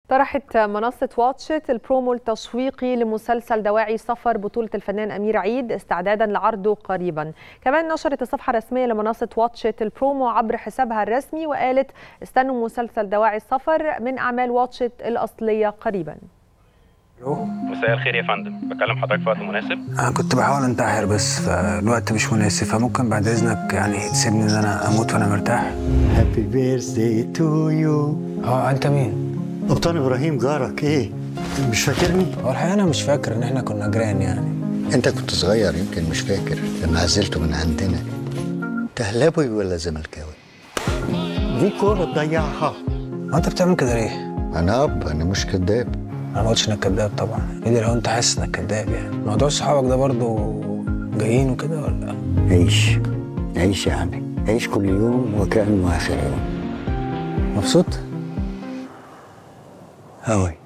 طرحت منصة واتشت البرومو التشويقي لمسلسل دواعي سفر بطولة الفنان أمير عيد استعدادا لعرضه قريبا كمان نشرت الصفحة الرسمية لمنصة واتشت البرومو عبر حسابها الرسمي وقالت استنوا مسلسل دواعي السفر من أعمال واتشت الأصلية قريبا مساء الخير يا فندم بكلم حضرتك في وقت مناسب انا كنت بحاول انتحر بس فالوقت مش مناسب فممكن بعد اذنك يعني تسيبني ان انا اموت وانا مرتاح هابي بيرثدي تو يو اه انت مين قبطان ابراهيم جارك ايه مش فاكرني هو الحقيقه انا مش فاكر ان احنا كنا جيران يعني انت كنت صغير يمكن مش فاكر لما عزلته من عندنا تهلاوي ولا زملكاوي دي كوره تضيعها هو انت بتعمل كده ليه انا اب انا مش كذاب انا ما قلتش انك كداب طبعا ايه ده لو انت حاسس انك كداب يعني موضوع صحابك ده برضو جايين وكده ولا عيش عيش يا عمي عيش كل يوم وكأنه آخر يوم مبسوط هوي